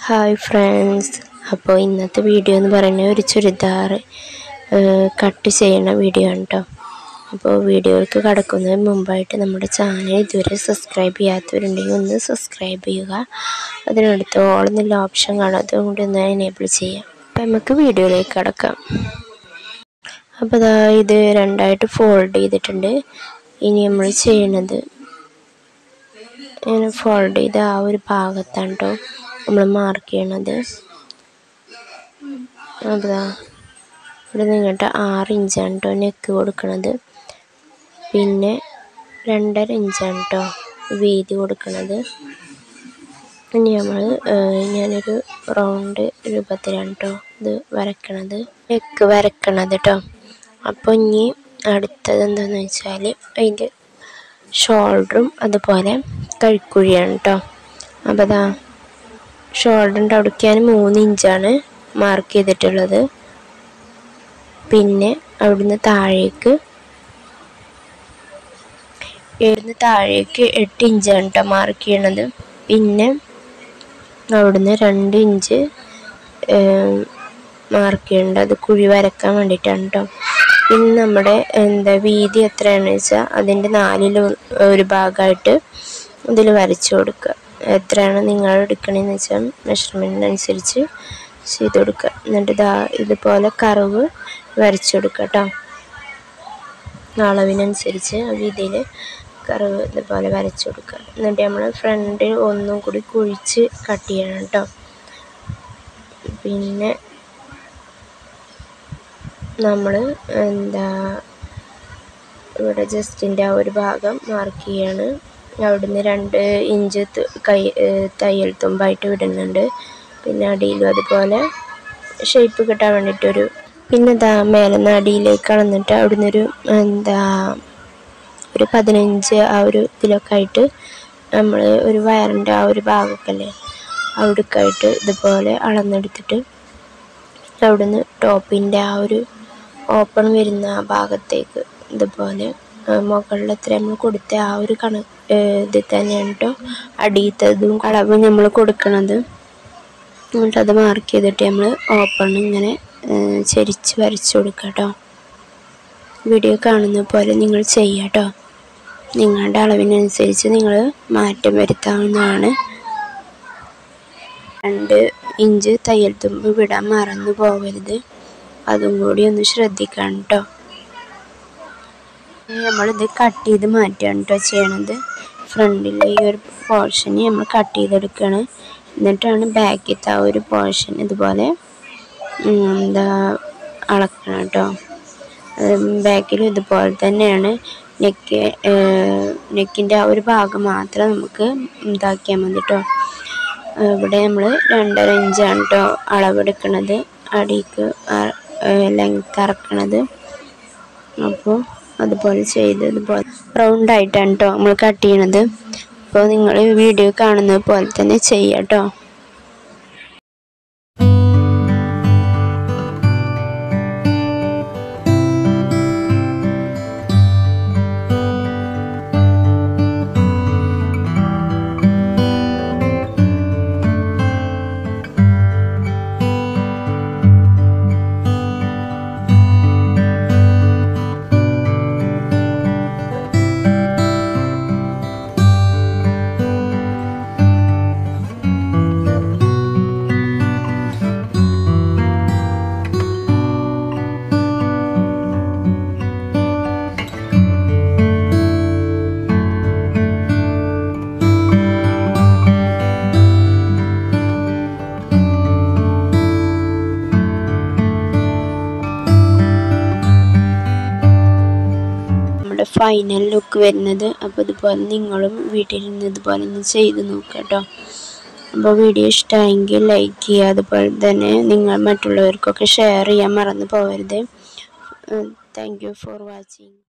hi friends അപ്പോൾ ഇന്നത്തെ video എന്ന് പറയുന്നത് ഒരു ചുരിദാർ കട്ട് ചെയ്യണ വീഡിയോ ആണ് കേട്ടോ അപ്പോൾ വീഡിയോയ്ക്ക് കടക്കുന്നതിന് മുമ്പായിട്ട് നമ്മുടെ ചാനൽ ഇതുവരെ സബ്സ്ക്രൈബ് ചെയ്യാത്തവരുണ്ടെങ്കിൽ ഒന്ന് സബ്സ്ക്രൈബ് ചെയ്യുക അതിനടുത്ത് ഓൾ എന്നുള്ള ഓപ്ഷൻ കാണും അതുകൊണ്ട് ഒന്ന് എനേബിൾ ചെയ്യാം അപ്പോൾ നമുക്ക് വീഡിയോയിലേക്ക് കടക്കാം അപ്പോൾ ഇതാ ഇത് രണ്ടായിട്ട് ഫോൾഡ് ചെയ്തിട്ടുണ്ട് ഇനി നമ്മൾ ചെയ്യണത് ഇങ്ങനെ ഫോൾഡ് ചെയ്ത് ആ ഒരു ഭാഗത്താണ് കേട്ടോ നമ്മൾ മാർക്ക് ചെയ്യണത് അപ്പോൾ ഇവിടെ നിങ്ങട്ട് ആറ് ഇഞ്ചാണ് കേട്ടോ നെക്ക് കൊടുക്കണത് പിന്നെ രണ്ടര ഇഞ്ചാണ് കേട്ടോ വീതി കൊടുക്കണത് ഇനി നമ്മൾ ഞാനൊരു റൗണ്ട് രൂപത്തിലാണ് കേട്ടോ ഇത് വരക്കണത് നെക്ക് വരക്കണത് കേട്ടോ അപ്പോൾ ഇനി അടുത്തത് എന്താണെന്ന് വെച്ചാൽ അതിൻ്റെ ഷോൾഡറും അതുപോലെ കഴുക്കുഴിയാണ് കേട്ടോ അപ്പോൾ അതാ ഷോൾഡറിൻ്റെ അവിടേക്ക് ഞാൻ മൂന്ന് ഇഞ്ചാണ് മാർക്ക് ചെയ്തിട്ടുള്ളത് പിന്നെ അവിടുന്ന് താഴേക്ക് ഇവിടുന്ന് താഴേക്ക് എട്ട് ഇഞ്ചാണ് കേട്ടോ മാർക്ക് ചെയ്യണത് പിന്നെ അവിടുന്ന് രണ്ട് ഇഞ്ച് മാർക്ക് ചെയ്യേണ്ടത് അത് കുഴി വരക്കാൻ വേണ്ടിയിട്ടാണ് കേട്ടോ പിന്നെ നമ്മുടെ എന്താ വീതി എത്രയാണെന്ന് വെച്ചാൽ അതിൻ്റെ നാലിൽ ഒരു ഭാഗമായിട്ട് ഇതിൽ വരച്ചു കൊടുക്കുക എത്രയാണ് നിങ്ങൾ എടുക്കണമെന്ന് വെച്ചാൽ മെഷർമെൻറ്റിനനുസരിച്ച് ചെയ്ത് കൊടുക്കുക എന്നിട്ട് ഇതാ ഇതുപോലെ കറവ് വരച്ചു കൊടുക്കുക കേട്ടോ അളവിനനുസരിച്ച് വീതിയിൽ കറവ് ഇതുപോലെ വരച്ചു കൊടുക്കുക എന്നിട്ട് നമ്മൾ ഫ്രണ്ട് ഒന്നും കൂടി കുഴിച്ച് കട്ട് ചെയ്യണം കേട്ടോ പിന്നെ നമ്മൾ എന്താ ഇവിടെ ജസ്റ്റിൻ്റെ ആ ഒരു ഭാഗം മാർക്ക് ചെയ്യാണ് അവിടുന്ന് രണ്ട് ഇഞ്ച് കൈ തയ്യൽ തുമ്പായിട്ട് വിടുന്നുണ്ട് പിന്നെ അടിയിലും അതുപോലെ ഷേപ്പ് കിട്ടാൻ വേണ്ടിയിട്ടൊരു പിന്നെ ഇതാ മേലെ അടിയിലേക്ക് അളന്നിട്ട് അവിടുന്ന് ഒരു എന്താ ഒരു പതിനഞ്ച് ആ ഒരു ഇതിലൊക്കെ ആയിട്ട് നമ്മൾ ഒരു വയറിൻ്റെ ആ ഒരു ഭാഗമൊക്കെ അല്ലേ അവിടേക്കായിട്ട് ഇതുപോലെ അളന്നെടുത്തിട്ട് അവിടുന്ന് ടോപ്പിൻ്റെ ആ ഒരു ഓപ്പൺ വരുന്ന ആ ഭാഗത്തേക്ക് ഇതുപോലെ മുകളിൽ എത്ര നമ്മൾ കൊടുത്ത ആ ഒരു കണ ഇതിൽ തന്നെയാണ് കേട്ടോ അടിയത്തതും അളവ് നമ്മൾ കൊടുക്കണത് എന്നിട്ട് അത് മാർക്ക് ചെയ്തിട്ട് നമ്മൾ ഓപ്പൺ ഇങ്ങനെ ചരിച്ച് വരച്ചു കൊടുക്കുക കേട്ടോ വീഡിയോ കാണുന്ന പോലെ നിങ്ങൾ ചെയ്യുക കേട്ടോ നിങ്ങളുടെ അളവിനനുസരിച്ച് നിങ്ങൾ മാറ്റം വരുത്താവുന്നതാണ് രണ്ട് ഇഞ്ച് തയ്യൽ തുമ്പ് വിടാൻ മറന്നു പോകരുത് അതും കൂടി ഒന്ന് ശ്രദ്ധിക്കണം കേട്ടോ നമ്മളിത് കട്ട് ചെയ്ത് മാറ്റുകയാണ് കേട്ടോ ചെയ്യണത് ഫ്രണ്ടിലെ ഈ ഒരു പോർഷൻ നമ്മൾ കട്ട് ചെയ്തെടുക്കുകയാണ് എന്നിട്ടാണ് ബാക്കിലത്തെ ആ ഒരു പോർഷൻ ഇതുപോലെ എന്താ അളക്കണം കേട്ടോ ബാക്കിലും ഇതുപോലെ തന്നെയാണ് നെക്ക് നെക്കിൻ്റെ ആ ഒരു ഭാഗം മാത്രം നമുക്ക് ഇതാക്കിയാൽ മതി കേട്ടോ ഇവിടെ നമ്മൾ രണ്ടര ഇഞ്ചാണ് കേട്ടോ അളവെടുക്കണത് അടിക്ക് ലെങ്ത് ഇറക്കണത് അപ്പോൾ അതുപോലെ ചെയ്ത് ഇതുപോലെ റൗണ്ട് ആയിട്ടാണ് കേട്ടോ നമ്മൾ കട്ട് ചെയ്യണത് അപ്പോൾ നിങ്ങൾ വീഡിയോ കാണുന്നത് പോലെ തന്നെ ചെയ്യാം കേട്ടോ നമ്മുടെ ഫൈനൽ ലുക്ക് വരുന്നത് അപ്പോൾ ഇതുപോലെ നിങ്ങളും വീട്ടിലിരുന്ന് ഇതുപോലെ ഒന്ന് ചെയ്ത് നോക്കുക കേട്ടോ അപ്പോൾ വീഡിയോ ഇഷ്ടമായെങ്കിൽ ലൈക്ക് ചെയ്യുക അതുപോലെ തന്നെ നിങ്ങൾ മറ്റുള്ളവർക്കൊക്കെ ഷെയർ ചെയ്യാൻ മറന്നു പോകരുത് താങ്ക് യു ഫോർ വാച്ചിങ്